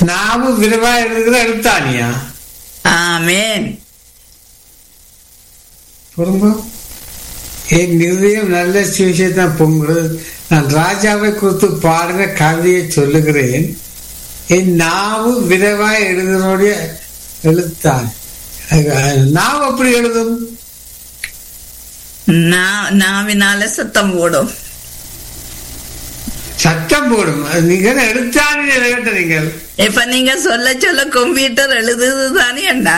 நாம விரைவா எழுதுகிற எழுத்தானியா ஆமேன் பொறுங்க என் நிர்ணயம் நல்ல சுவிசேஷத்தான் பொங்குறது நான் ராஜாவை குறித்து பாடின கவிதையை சொல்லுகிறேன் என் நாவு விரைவா எழுதுனுடைய எழுத்தான் நாவு அப்படி எழுதும் நா- நாவினால சத்தம் போடும் சத்தம் போடும் அது நீங்க என்ன எழுத்தானே கேட்ட நீங்கள் இப்ப நீங்க சொல்ல சொல்ல கம்ப்யூட்டர் எழுதுது தானே அண்ணா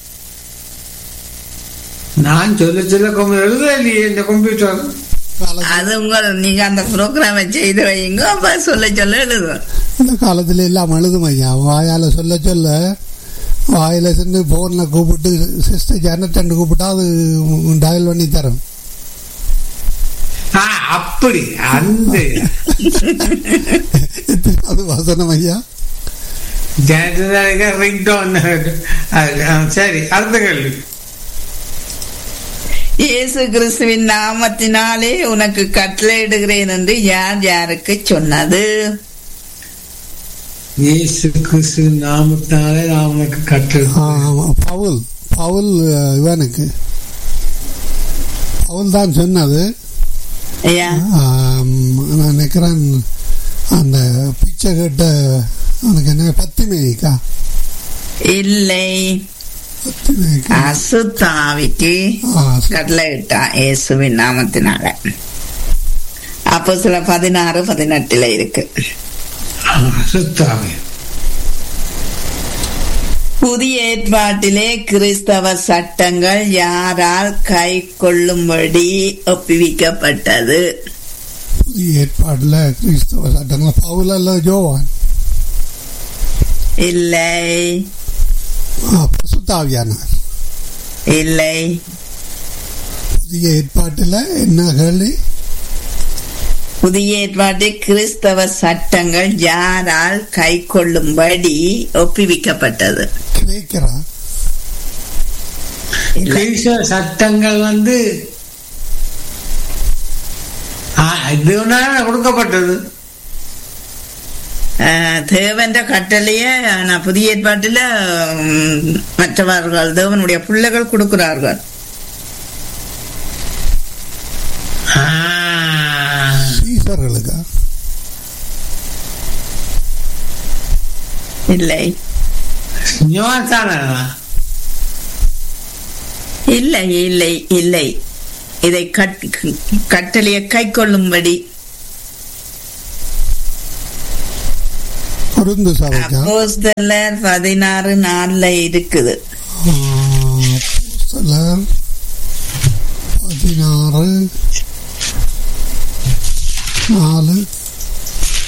நான் சொல்ல சொல்ல கொண்டு எழுத இல்லையே இந்த கம்ப்யூட்டர் காலத்துல அது உங்க நீங்க அந்த ப்ரோக்ராம செய்து வைங்க அப்ப சொல்ல சொல்ல எழுதும் இந்த காலத்துல எல்லாம் எழுதும் ஐயா வாயால சொல்ல சொல்ல வாயில சென்று போன்ல கூப்பிட்டு சிஸ்டர் ஜனத்தண்டு கூப்பிட்டா அது டயல் பண்ணி தரும் ஆ, அப்படி அந்த அது வசனம் ஐயா ரிங்டோன் சரி அடுத்த கேள்வி இயேசு கிறிஸ்துவின் நாமத்தினாலே உனக்கு கட்டளையிடுகிறேன் என்று யார் யாருக்கு சொன்னது இயேசு கிறிஸ்து நாமத்தினாலே நான் உனக்கு கற்று ஆ, ஆமா. பவுல் பவுல் அஹ், இவனுக்கு பவுல் தான் சொன்னது ஐயா ஆம், நான் நினைக்கிறேன் அந்த பிச்சை கேட்ட அவனுக்கு என்ன பத்திமேக்கா இல்லை பத்திமேக்கா அசுத்தாவிக்கு ஆ, சரி. கட்டளையிட்டான் இயேசுவின் நாமத்தினால அப்போ சில பதினாறு பதினெட்டுல இருக்கு சுத்தாமே புதிய ஏற்பாட்டிலே கிறிஸ்தவ சட்டங்கள் யாரால் கை கொள்ளும்படி ஒப்புவிக்கப்பட்டது புதிய ஏற்பாடுல கிறிஸ்தவ சட்டங்கள் பவுல் அல்ல ஜோவான் இல்லை சுத்தாவியானார் இல்லை புதிய ஏற்பாட்டில் என்ன கேள்வி புதிய ஏற்பாட்டில் கிறிஸ்தவ சட்டங்கள் யாரால் கை கொள்ளும்படி ஒப்புவிக்கப்பட்டது கிரேக்கரா இல்லை கிறிஸ்தவ சட்டங்கள் வந்து ஆ, இது ஒன்றால கொடுக்கப்பட்டது ஆஹ், தேவன்ற கட்டளைய நான் புதிய ஏற்பாட்டில் உம், மற்றவர்கள் தேவனுடைய பிள்ளைகள் கொடுக்கிறார்கள் ஆ, சீசர்களுக்கா இல்லை யோவான்தானா? இல்லை இல்லை இல்லை இதை கட்- கட்டளையை கை கொள்ளும்படி குருந்து சபைக்கா அப்போஸ்தலர் பதினாறு நாள்ல இருக்குது ஆ, அப்போஸ்தலர் பதினாறு நாலு